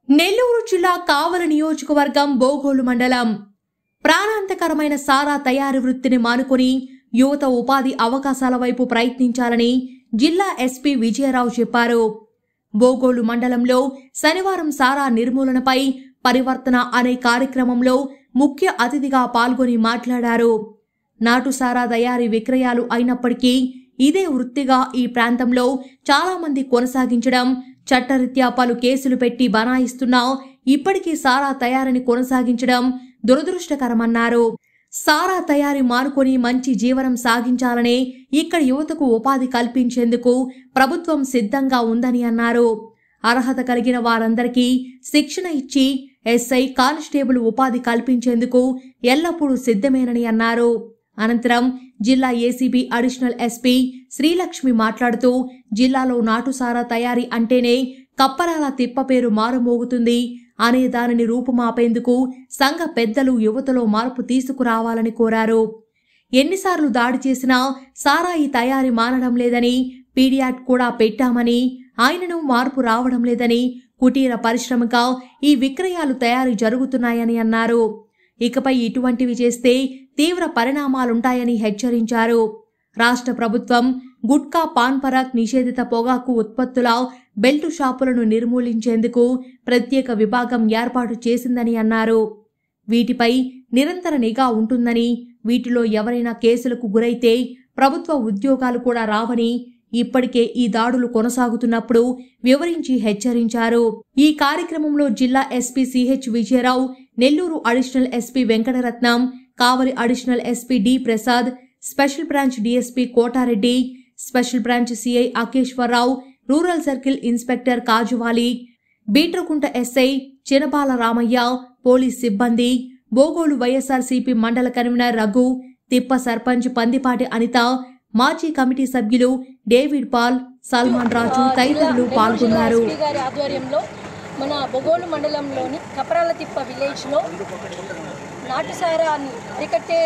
నెల్లూరు జిల్లా కావల నియోజకవర్గం బోగోలు మండలం ప్రాణాంతకరమైన సారా తయారీ వృత్తిని మానుకొని యువత ఉపాధి అవకాశాల వైపు ప్రయత్నించాలని జిల్లా ఎస్పీ విజయరావు చెప్పారు బోగోలు మండలంలో శనివారం సారా నిర్మూలనపై పరివర్తన అనే కార్యక్రమంలో ముఖ్య అతిథిగా పాల్గొని మాట్లాడారు నాటు సారా తయారీ విక్రయాలు అయినప్పటికీ ఇదే వృత్తిగా ఈ ప్రాంతంలో చాలా మంది కొనసాగించడం చట్టరీత్యా పలు కేసులు పెట్టి బనాయిస్తున్నా ఇప్పటికీ సారా తయారీని కొనసాగించడం దురదృష్టకరమన్నారు సారా తయారీ మానుకొని మంచి జీవనం సాగించాలనే ఇక్కడ యువతకు ఉపాధి కల్పించేందుకు ప్రభుత్వం సిద్ధంగా ఉందని అన్నారు అర్హత కలిగిన వారందరికీ శిక్షణ ఇచ్చి ఎస్ఐ కానిస్టేబుల్ ఉపాధి కల్పించేందుకు ఎల్లప్పుడూ సిద్ధమేనని అన్నారు అనంతరం జిల్లా ఏసీబీ అడిషనల్ ఎస్పీ శ్రీలక్ష్మి మాట్లాడుతూ జిల్లాలో నాటుసారా తయారీ అంటేనే కప్పరాల తిప్ప పేరు మారుమోగుతుంది అనే దానిని రూపుమాపేందుకు సంఘ పెద్దలు యువతలో మార్పు తీసుకురావాలని కోరారు ఎన్నిసార్లు దాడి చేసినా సారాయి తయారీ మానడం లేదని పీడియాట్ కూడా పెట్టామని ఆయనను మార్పు రావడం లేదని కుటీర పరిశ్రమగా ఈ విక్రయాలు తయారీ జరుగుతున్నాయని అన్నారు ఇకపై ఇటువంటివి చేస్తే తీవ్ర పరిణామాలుంటాయని హెచ్చరించారు రాష్ట్ర ప్రభుత్వం గుట్కా పాన్ పరాక్ నిషేధిత పొగాకు ఉత్పత్తుల బెల్టు షాపులను నిర్మూలించేందుకు ప్రత్యేక విభాగం ఏర్పాటు చేసిందని అన్నారు వీటిపై నిరంతర నిఘా ఉంటుందని వీటిలో ఎవరైనా కేసులకు గురైతే ప్రభుత్వ ఉద్యోగాలు కూడా రావని ఇప్పటికే ఈ దాడులు కొనసాగుతున్నప్పుడు వివరించి హెచ్చరించారు ఈ కార్యక్రమంలో జిల్లా SP CH Vijayarao Nellore additional SP Venkataratnam Kavali additional SP D Prasad special branch DSP Kotareddy special branch CI Akeswararao rural circle inspector Kajuvali Bitragunta SI Chinabala Ramaiah police సిబ్బంది బోగోలు వైఎస్ఆర్సీపీ మండల కన్వీనర్ రఘు తిప్ప సర్పంచ్ పందిపాటి అనిత మాజీ కమిటీ సభ్యులు డేవిడ్ పాల్ సల్మాన్ రాజు తదితరులు పాల్గొన్నారు ఎస్పీ గారి ఆధ్వర్యంలో మన బొగోలు మండలంలోని కపరాలతిప్ప విలేజ్లో నాటుసారాన్ని అరికట్టే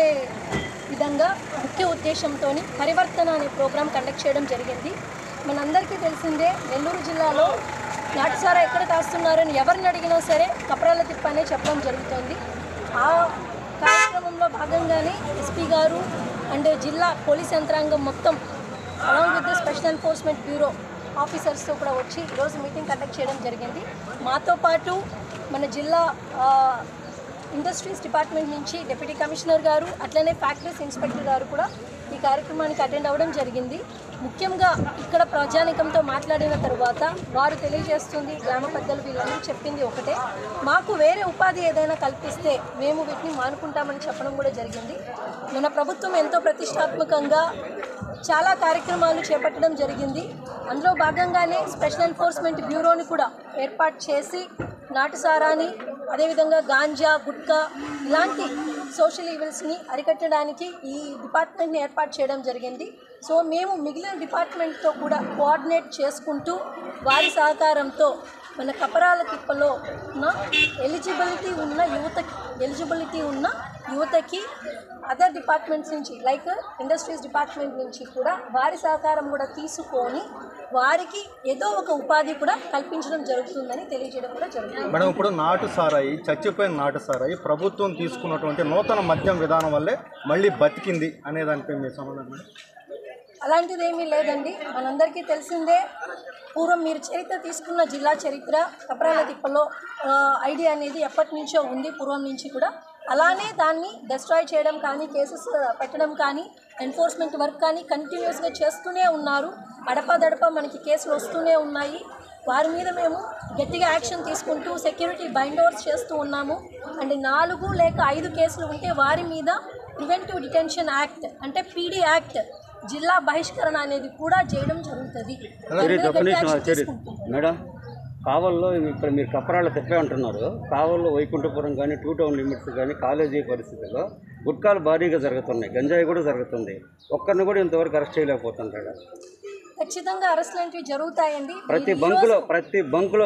విధంగా ముఖ్య ఉద్దేశంతో పరివర్తన అనే ప్రోగ్రాం కండక్ట్ చేయడం జరిగింది మనందరికీ తెలిసిందే నెల్లూరు జిల్లాలో నాటుసారా ఎక్కడ కాస్తున్నారని ఎవరిని అడిగినా సరే కపరాల తిప్ప అనే చెప్పడం జరుగుతుంది ఆ కార్యక్రమంలో భాగంగానే ఎస్పీ గారు అండ్ జిల్లా పోలీస్ యంత్రాంగం మొత్తం along with the special enforcement bureau ఆఫీసర్స్తో కూడా వచ్చి ఈరోజు మీటింగ్ కండక్ట్ చేయడం జరిగింది మాతో పాటు మన జిల్లా ఆ, ఇండస్ట్రీస్ డిపార్ట్మెంట్ నుంచి డిప్యూటీ కమిషనర్ గారు అట్లనే ఫ్యాక్టరీస్ ఇన్స్పెక్టర్ గారు కూడా ఈ కార్యక్రమానికి అటెండ్ అవ్వడం జరిగింది ముఖ్యంగా ఇక్కడ ప్రజానికంతో మాట్లాడిన తర్వాత వారు తెలియజేస్తుంది గ్రామ పెద్దలు వీళ్ళందరూ చెప్పింది ఒకటే మాకు వేరే ఉపాధి ఏదైనా కల్పిస్తే మేము వీటిని మానుకుంటామని చెప్పడం కూడా జరిగింది మన ప్రభుత్వం ఎంతో ప్రతిష్టాత్మకంగా చాలా కార్యక్రమాలు చేపట్టడం జరిగింది అందులో భాగంగానే స్పెషల్ ఎన్ఫోర్స్మెంట్ బ్యూరోని కూడా ఏర్పాటు చేసి నాటుసారాని అదేవిధంగా గాంజా గుట్కా ఇలాంటి సోషల్ ఈవెల్స్ని అరికట్టడానికి ఈ డిపార్ట్మెంట్ని ఏర్పాటు చేయడం జరిగింది సో మేము మిగిలిన డిపార్ట్మెంట్తో కూడా కోఆర్డినేట్ చేసుకుంటూ వారి సహకారంతో మన కపరాల తిప్పలో ఉన్న ఎలిజిబిలిటీ ఉన్న యువతకి ఎలిజిబిలిటీ ఉన్న యువతకి అదర్ డిపార్ట్మెంట్స్ నుంచి లైక్ ఇండస్ట్రీస్ డిపార్ట్మెంట్ నుంచి కూడా వారి సహకారం కూడా తీసుకొని వారికి ఏదో ఒక ఉపాధి కూడా కల్పించడం జరుగుతుందని తెలియజేయడం కూడా జరుగుతుంది మేడం ఇప్పుడు నాటు సారాయి చచ్చిపోయిన నాటు సారాయి ప్రభుత్వం తీసుకున్నటువంటి నూతన మద్యం విధానం వల్లే మళ్ళీ బతికింది అనే దానిపై మీ సమాధానం మేడం? అలాంటిది ఏమీ లేదండి మనందరికీ తెలిసిందే పూర్వం మీరు చరిత్ర తీసుకున్న జిల్లా చరిత్ర కపరాల తిప్పలో ఆ, ఐడియా అనేది ఎప్పటి నుంచో ఉంది పూర్వం నుంచి కూడా అలానే దాన్ని డిస్ట్రాయ్ చేయడం కానీ కేసెస్ పెట్టడం కానీ ఎన్ఫోర్స్మెంట్ వర్క్ కానీ కంటిన్యూస్గా చేస్తూనే ఉన్నారు అడపదడప మనకి కేసులు వస్తూనే ఉన్నాయి వారి మీద మేము గట్టిగా యాక్షన్ తీసుకుంటూ సెక్యూరిటీ బైండ్ ఓవర్స్ చేస్తూ ఉన్నాము అండ్ నాలుగు లేక ఐదు కేసులు ఉంటే వారి మీద ప్రివెంటివ్ డిటెన్షన్ యాక్ట్ అంటే పీడీ యాక్ట్ జిల్లా బహిష్కరణ అనేది కూడా చేయడం జరుగుతుంది వారి మీద గట్టి యాక్షన్ తీసుకుంటాం. మేడం కావల్లో ఇక్కడ మీరు కప్పరాళ్ళ తిప్పే అంటున్నారు కావల్లో వైకుంఠపురం కానీ టూ టౌన్ లిమిట్స్ కానీ కాలేజీ పరిస్థితుల్లో గుట్కాలు భారీగా జరుగుతున్నాయి గంజాయి కూడా జరుగుతుంది ఒక్కరిని కూడా ఇంతవరకు అరెస్ట్ చేయలేకపోతుంటాడు ఖచ్చితంగా అరెస్ట్ లాంటివి జరుగుతాయండి ప్రతి ఈ బంకులో రోజు ప్రతి బంకులో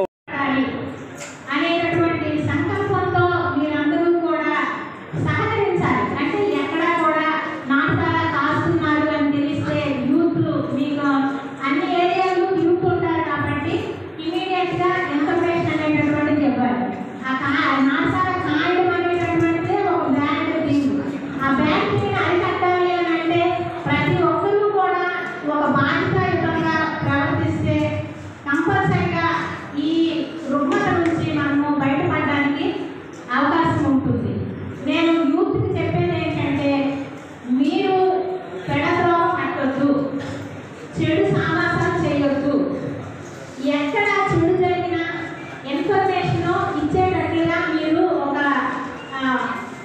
అనేటటువంటి సంకల్పంతో మీరందరూ కూడా సహకరించాలి అంటే ఎక్కడా కూడా నాటకాల కాస్తున్నారు అని తెలిస్తే యూత్ మీకు అన్ని ఏరియాలో యూత్ ఉంటారు కాబట్టి ఇమీడియట్ గా ఇన్ఫర్మేషన్ అనేటటువంటిది ఇవ్వాలి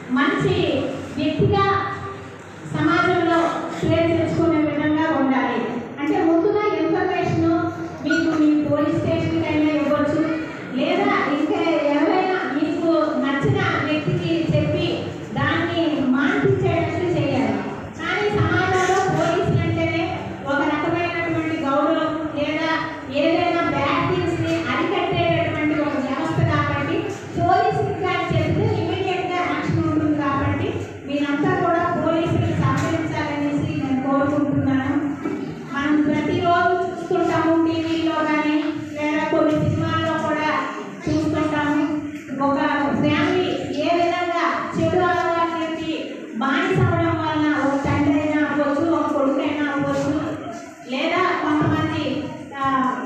మంచి వ్యక్తిగా సమాజంలో పేరు తెచ్చుకునే విధంగా ఉండాలి అంటే ముందుగా ఇన్ఫర్మేషన్ మీకు మీ పోలీస్ స్టేషన్కి అయినా ఇవ్వచ్చు లేదా ఇంకా ఎవరైనా మీకు నచ్చిన వ్యక్తికి చెప్పి దాన్ని మాన్పించేటట్టు చేయాలి కానీ సమాజంలో పోలీసులు అంటేనే ఒక రకమైనటువంటి గౌరవం లేదా ఏదైనా బ్యాడ్ థింగ్స్ ని అరికట్టేటటువంటి ఒక వ్యవస్థ కాబట్టి పోలీసులు కానీ చెప్తే ఇమీడియట్ గా యాక్షన్ ఉంటుంది కాబట్టి మీరంతా కూడా పోలీసులకు సహకరించాలనేసి నేను కోరుకుంటున్నాను మనం ప్రతిరోజు చూస్తుంటాము టీవీలో కానీ లేదా కొన్ని సినిమాల్లో కూడా చూస్తుంటాము ఒక ఫ్యామిలీ ఏ విధంగా చెడు అలవాట్లకి బానిసవడం వలన ఒక తండ్రి అయినా అవ్వచ్చు ఒక కొడుకైనా అవ్వచ్చు లేదా కొంతమంది ఆ,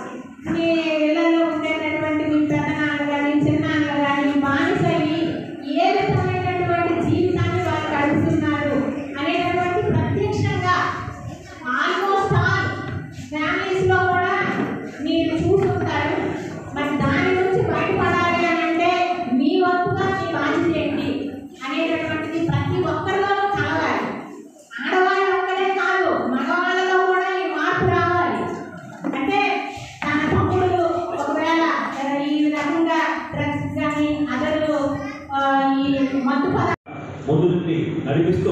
మీ ఇళ్ళలో ఉండేటటువంటి మీ పెద్దనాన్న కానీ చిన్నాన్న కానీ బానిస అయ్యి ఏ విధమైనటువంటి జీవితాన్ని వాళ్ళు గడుపుతున్నారు అనేటటువంటి ప్రత్యక్షంగా ఆల్మోస్ట్ ఆల్ ఫ్యామిలీస్లో కూడా మీరు చూస్తుంటారు మరి దాని నుంచి బయటపడాలి అని అంటే మీ వంతుగా మీ బాధ్యత ఏంటి అనేటటువంటిది ప్రతి ఒక్కరిలోనూ కలగాలి ఆడవాళ్ళు ఒక్కడే కాదు మగవాళ్ళలో కూడా ఈ మార్పు రావాలి అంటే తన తమ్ముడు ఒకవేళ ఆ, ఈ రకంగా డ్రగ్స్ కానీ అదరు ఆ, ఈ మత్తు పదార్థాలు ముందు నుండి నడిపిస్తూ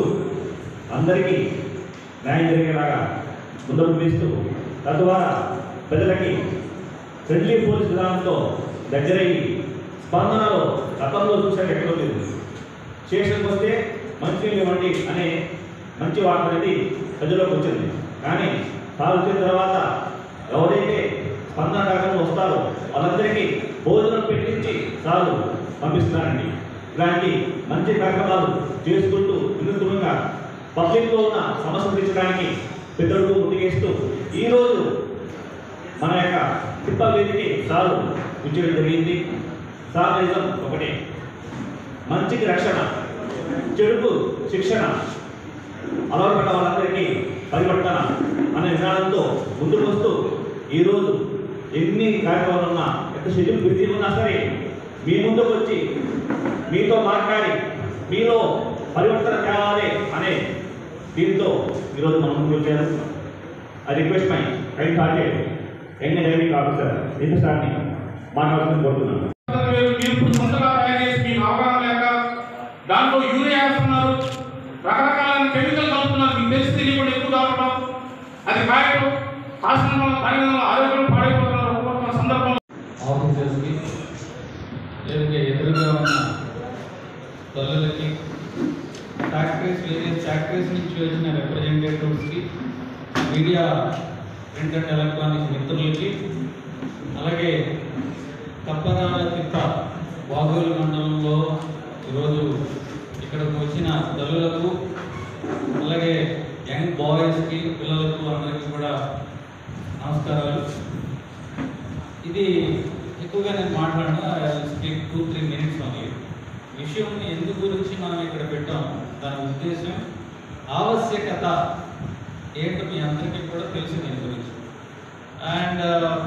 అందరికీ న్యాయం జరిగేలాగా ముందుకు వేస్తూ తద్వారా ప్రజలకి ఫ్రెండ్లీ పోలీస్ విధానంతో దగ్గరయ్యి స్పందనలో గతంలో చూసాక ఎక్కడో లేదు స్టేషన్కి వస్తే మంచినీళ్ళు ఇవ్వండి అనే మంచి వార్త అనేది ప్రజల్లోకి వచ్చింది కానీ సార్ వచ్చిన తర్వాత ఎవరైతే స్పందన కాకుండా వస్తారో వాళ్ళందరికీ భోజనం పెట్టించి సారు పంపిస్తున్నారండి ఇలాంటి మంచి కార్యక్రమాలు చేసుకుంటూ వినూత్నంగా పబ్లిక్లో ఉన్న సమస్యలు తీర్చడానికి పెద్దలకు ముందుకేస్తూ ఈరోజు మన యొక్క తిప్ప వేదికి సారు ఉంచడం జరిగింది సార్ నిజం ఒకటే మంచికి రక్షణ చెడుకు శిక్షణ అలవాటు పడ్డ వాళ్ళందరికీ పరివర్తన అనే విధానంతో ముందుకు వస్తూ ఈరోజు ఎన్ని కార్యక్రమాలు ఉన్నా ఎంత షెడ్యూల్ బిజీ ఉన్నా సరే మీ ముందుకు వచ్చి మీతో మాట్లాడి మీలో పరివర్తన తేవాలి అనే దీంతో ఈరోజు మనం ముందుకు వచ్చారు I request my right hearted young diving officer Indu సార్ని మాట్లాడుతూ కోరుతున్నాను మీరు మీరు ఇప్పుడు సొంతగా తయారు చేసి మీకు అవగాహన లేక దాంట్లో యూరియా వేస్తున్నారు రకరకాలైన కెమికల్ కలుపుతున్నారు మీకు తెలిసి తెలియకుండా ఎక్కువ తాగడం అది కాయడం హాస్పిటల్ వల్ల తాగిన వల్ల ఆరోగ్యం పాడైపోతున్నారు ఒక్కొక్క సందర్భంలో ఆఫీసర్స్కి లేదా ఎదురుగా ఉన్న తల్లులకి ఫ్యాక్టరీస్ వేరియస్ ఫ్యాక్టరీస్ నుంచి వచ్చిన రిప్రజెంటేటివ్స్కి మీడియా ప్రింట్ అండ్ ఎలక్ట్రానిక్ మిత్రులకి అలాగే కప్పరాల తిప్ప బాగోలు మండలంలో ఈరోజు ఇక్కడికి వచ్చిన తల్లులకు అలాగే యంగ్ బాయ్స్కి పిల్లలకు అందరికీ కూడా నమస్కారాలు ఇది ఎక్కువగా నేను మాట్లాడిన speak two three minutes only విషయం ఎందు గురించి మనం ఇక్కడ పెట్టాం దాని ఉద్దేశం ఆవశ్యకత ఏంటో మీ అందరికీ కూడా తెలుసు దీని గురించి and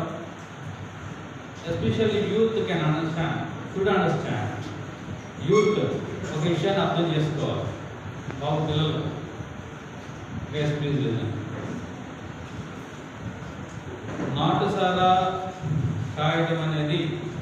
especially youth can understand should understand youth ఒక విషయాన్ని అర్థం చేసుకోవాలి బాబు పిల్లలు ప్లీజ్ ప్లీజ్ నాటుసారా కాయడం అనేది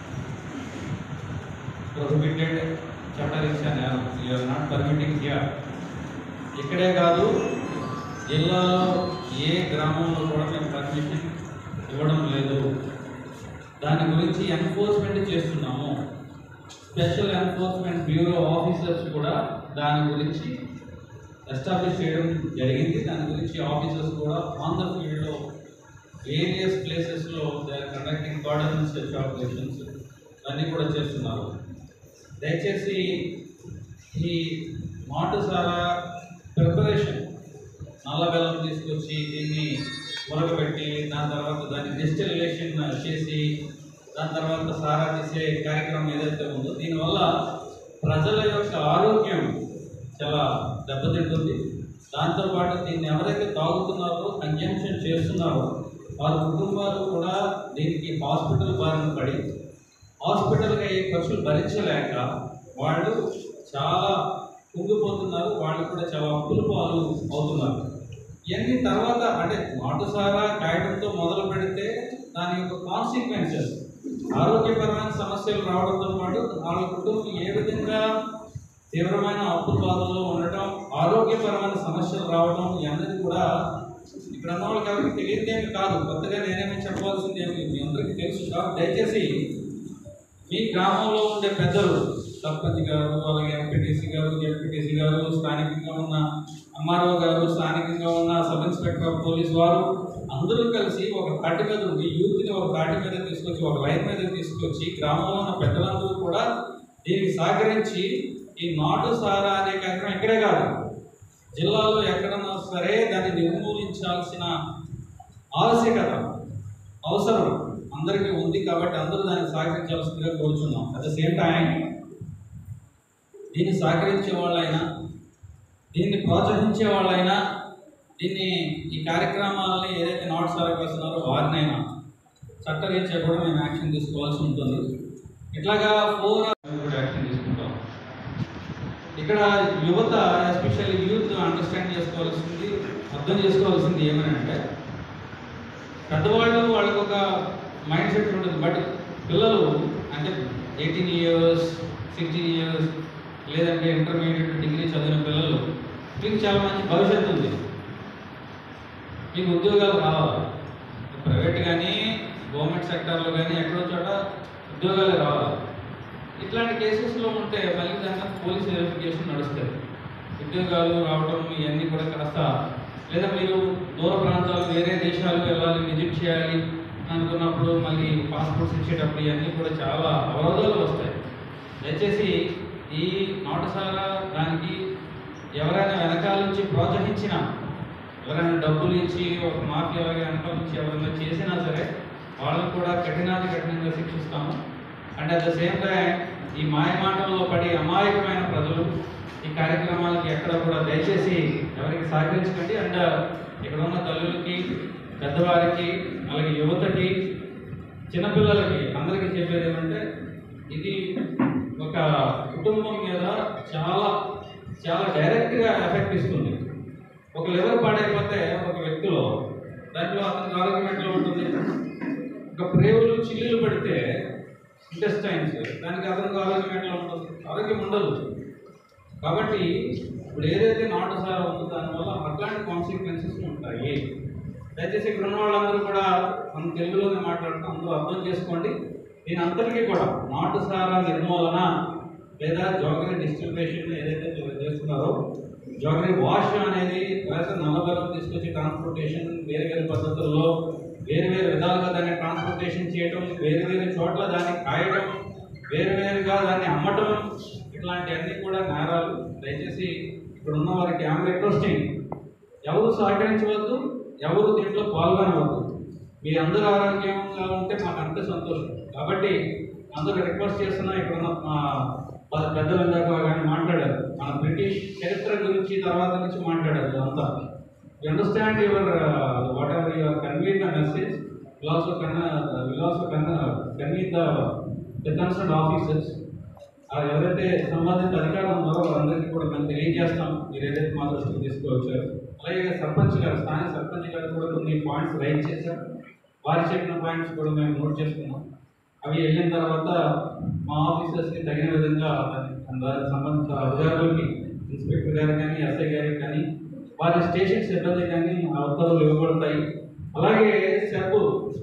ప్రొహిబిటెడ్ చట్టరీత్యా నేరం యూఆర్ నాట్ పర్మిటింగ్ హియర్ ఇక్కడే కాదు జిల్లాలో ఏ గ్రామంలో కూడా మేము పర్మిషన్ ఇవ్వడం లేదు దాని గురించి ఎన్ఫోర్స్మెంట్ చేస్తున్నాము స్పెషల్ ఎన్ఫోర్స్మెంట్ బ్యూరో ఆఫీసర్స్ కూడా దాని గురించి ఎస్టాబ్లిష్ చేయడం జరిగింది దాని గురించి ఆఫీసర్స్ కూడా ఆన్ ద ఫీల్డ్లో వేరియస్ ప్లేసెస్లో they are conducting cordon search operations అన్నీ కూడా చేస్తున్నారు దయచేసి ఈ మాటుసారా ప్రిపరేషన్ నల్ల బెల్లం తీసుకొచ్చి దీన్ని ఉరగబెట్టి దాని తర్వాత దాన్ని డిస్టిలేషన్ చేసి దాని తర్వాత సారా తీసే కార్యక్రమం ఏదైతే ఉందో దీనివల్ల ప్రజల యొక్క ఆరోగ్యం చాలా దెబ్బతింటుంది దాంతోపాటు దీన్ని ఎవరైతే తాగుతున్నారో కన్జంప్షన్ చేస్తున్నారో వారి కుటుంబాలు కూడా దీనికి హాస్పిటల్ బారిన పడి హాస్పిటల్కి అయ్యే ఖర్చులు భరించలేక వాళ్ళు చాలా కుంగిపోతున్నారు వాళ్ళు కూడా చాలా అప్పుల పాలు అవుతున్నారు ఇవన్నీ తర్వాత అంటే నాటుసారా కాయడంతో మొదలు పెడితే దాని యొక్క కాన్సిక్వెన్సెస్ ఆరోగ్యపరమైన సమస్యలు రావడంతో పాటు వాళ్ళ కుటుంబం ఏ విధంగా తీవ్రమైన అప్పు బాధల్లో ఉండటం ఆరోగ్యపరమైన సమస్యలు రావడం ఇవన్నీ కూడా ఇక్కడ ఉన్న వాళ్ళకి ఎవరికి తెలియదేమి కాదు కొత్తగా నేనేమి చెప్పవలసింది ఏమి మీ అందరికీ తెలుసు కాబట్టి దయచేసి మీ గ్రామంలో ఉండే పెద్దలు సర్పంచ్ గారు అలాగే ఎంపీటీసీ గారు ఎంపీటీసీ గారు స్థానికంగా ఉన్న ఎంఆర్ఓ గారు స్థానికంగా ఉన్న సబ్ ఇన్స్పెక్టర్ ఆఫ్ పోలీస్ వారు అందరూ కలిసి ఒక తాటి మీద ఉండి యూత్ని ఒక తాటి మీద తీసుకొచ్చి ఒక లైన్ మీద తీసుకొచ్చి గ్రామంలో ఉన్న పెద్దలందరూ కూడా దీనికి సహకరించి ఈ నాటు సారా అనే కార్యక్రమం ఇక్కడే కాదు జిల్లాలో ఎక్కడన్నా సరే దాన్ని నిర్మూలించాల్సిన ఆవశ్యకత అవసరం అందరికీ ఉంది కాబట్టి అందరూ దాన్ని సహకరించాల్సిందిగా కోరుచున్నాం అట్ ద సేమ్ టైం దీన్ని సహకరించే వాళ్ళైనా దీన్ని ప్రోత్సహించే వాళ్ళైనా దీన్ని ఈ కార్యక్రమాలని ఏదైతే నాట్ సారా వేస్తున్నారో వారినైనా చట్టరీత్యా కూడా మేము యాక్షన్ తీసుకోవాల్సి ఉంటుంది ఇట్లాగా ఫోర్ కూడా యాక్షన్ తీసుకుంటాం ఇక్కడ యువత ఎస్పెషల్లీ యూత్ అండర్స్టాండ్ చేసుకోవాల్సింది అర్థం చేసుకోవాల్సింది ఏమని అంటే పెద్దవాళ్ళు వాళ్ళకి ఒక మైండ్ సెట్ ఉంటుంది బట్ పిల్లలు అంటే ఎయిటీన్ ఇయర్స్ సిక్స్టీన్ ఇయర్స్ లేదంటే ఇంటర్మీడియట్ డిగ్రీ చదివిన పిల్లలు మీకు చాలా మంచి భవిష్యత్తు ఉంది మీకు ఉద్యోగాలు కావాలి ప్రైవేట్ కానీ గవర్నమెంట్ సెక్టార్లో కానీ ఎక్కడో చోట ఉద్యోగాలు రావాలి ఇట్లాంటి కేసెస్లో ఉంటే మళ్ళీ దాంట్లో పోలీస్ వెరిఫికేషన్ నడుస్తుంది ఉద్యోగాలు రావడం ఇవన్నీ కూడా కాస్త లేదా మీరు దూర ప్రాంతాలు వేరే దేశాలు వెళ్ళాలి విజిట్ చేయాలి అనుకున్నప్పుడు మళ్ళీ పాస్పోర్ట్స్ ఇచ్చేటప్పుడు ఇవన్నీ కూడా చాలా అవరోధాలు వస్తాయి దయచేసి ఈ నాటసారా దానికి ఎవరైనా వెనకాల నుంచి ప్రోత్సహించినా ఎవరైనా డబ్బులు ఇచ్చి ఒక మాఫియా వెనకాల నుంచి ఎవరైనా చేసినా సరే వాళ్ళని కూడా కఠినాతి కఠినంగా శిక్షిస్తాము and at the same time ఈ మాయమాటంలో పడి అమాయకమైన ప్రజలు ఈ కార్యక్రమాలకి ఎక్కడ కూడా దయచేసి ఎవరికి సహకరించకండి అండ్ ఇక్కడ ఉన్న తల్లులకి పెద్దవారికి అలాగే యువతకి చిన్నపిల్లలకి అందరికీ చెప్పేది ఏమంటే ఇది ఒక కుటుంబం మీద చాలా చాలా డైరెక్ట్గా ఎఫెక్ట్ ఇస్తుంది ఒక లివర్ పాడైపోతే ఒక వ్యక్తిలో దాంట్లో అతనికి ఆరోగ్యం ఎట్లా ఉంటుంది ఒక ప్రేవులు చిల్లులు పడితే ఇంటెస్టైన్స్ దానికి అతనికి ఆరోగ్యం ఎట్లా ఉంటుంది ఆరోగ్యం ఉండదు కాబట్టి ఇప్పుడు ఏదైతే నాటు సారా ఉందో దానివల్ల అట్లాంటి కాన్సిక్వెన్సెస్ ఉంటాయి దయచేసి ఇక్కడ ఉన్న వాళ్ళందరూ కూడా మనం తెలుగులోనే మాట్లాడుతూ అందరూ అర్థం చేసుకోండి దీని అంతటికీ కూడా నాటు సారా నిర్మూలన లేదా జోగరి డిస్ట్రిబ్యూషన్ ఏదైతే చే- చేస్తున్నారో జోగరి వాష్ అనేది వేసే నల్లబెల్లం తీసుకొచ్చి ట్రాన్స్పోర్టేషన్ వేరే వేరే పద్ధతుల్లో వేరు వేరు విధాలుగా దాన్ని ట్రాన్స్పోర్టేషన్ చేయడం వేరు వేరు చోట్ల దాన్ని కాయడం వేరు వేరుగా దాన్ని అమ్మటం ఇట్లాంటివన్నీ కూడా నేరాలు దయచేసి ఇక్కడ ఉన్న వారికి ఆమె రిక్వెస్టింగ్ ఎవరు సహకరించవద్దు ఎవరు దీంట్లో పాల్గొనవద్దు మీ అందరూ ఆరోగ్యంగా ఉంటే మాకు అంతే సంతోషం కాబట్టి అందరూ రిక్వెస్ట్ చేస్తున్నా ఇక్కడ ఉన్న మా ప- పెద్దలు ఇందాక కానీ మాట్లాడారు మన బ్రిటిష్ చరిత్ర గురించి తర్వాత నుంచి మాట్లాడారు అంతా you understand your whatever your convey the message will also con will also con convey the the concern officers ఎవరైతే సంబంధిత అధికారులు ఉన్నారో వారందరికీ కూడా మేము తెలియజేస్తాం మీరు ఏదైతే మా దృష్టికి తీసుకువచ్చారు అలాగే సర్పంచ్ గారు స్థానిక సర్పంచ్ గారు కూడా కొన్ని పాయింట్స్ రైజ్ చేశారు వారు చెప్పిన పాయింట్స్ కూడా మేము నోట్ చేసుకున్నాం అవి వెళ్ళిన తర్వాత మా ఆఫీసర్స్కి తగిన విధంగా దాని- దానికి సంబంధించిన అధికారులకి ఇన్స్పెక్టర్ గారు కానీ ఎస్ఐ గారికి కానీ వారి స్టేషన్ సిబ్బంది కానీ ఆ ఉత్తర్వులు ఇవ్వబడతాయి అలాగే SEB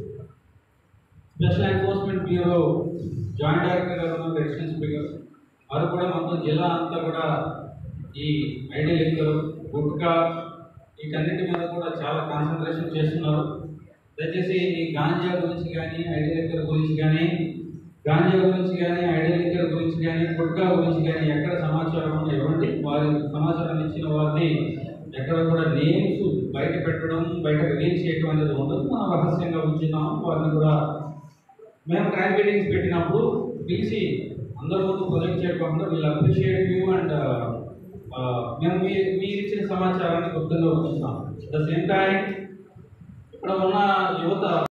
special enforcement bureau joint director గారు ఉన్నారు అడిషనల్ స్పీకర్ వారు కూడా మొత్తం జిల్లా అంతా కూడా ఈ ఐడి లిక్కర్ గుట్కా వీటన్నిటి మీద కూడా చాలా కాన్సన్ట్రేషన్ చేస్తున్నారు దయచేసి ఈ గాంజా గురించి కానీ ఐడి లిక్కర్ గురించి కానీ గాంజా గురించి కానీ ఐడి లిక్కర్ గురించి కానీ గుట్కా గురించి కానీ ఎక్కడ సమాచారం ఉందో ఇవ్వండి వారి సమాచారం ఇచ్చిన వారిని ఎక్కడ కూడా నేమ్స్ బయట పెట్టడం బయట రిలీజ్ చేయడం అనేది ఉండదు మనం రహస్యంగా ఉంచుతాం వారిని కూడా మేము ట్రాక్ మీటింగ్స్ పెట్టినప్పుడు పిలిచి అందరి ముందు ప్రొజెక్ట్ చేయకుండా వీళ్ళు అప్రిషియేట్ యూ అండ్ మేము మీ మీరు ఇచ్చిన సమాచారాన్ని గుప్తంగా ఉంచుతాం ద సేమ్ టైం ఇక్కడ ఉన్న యువత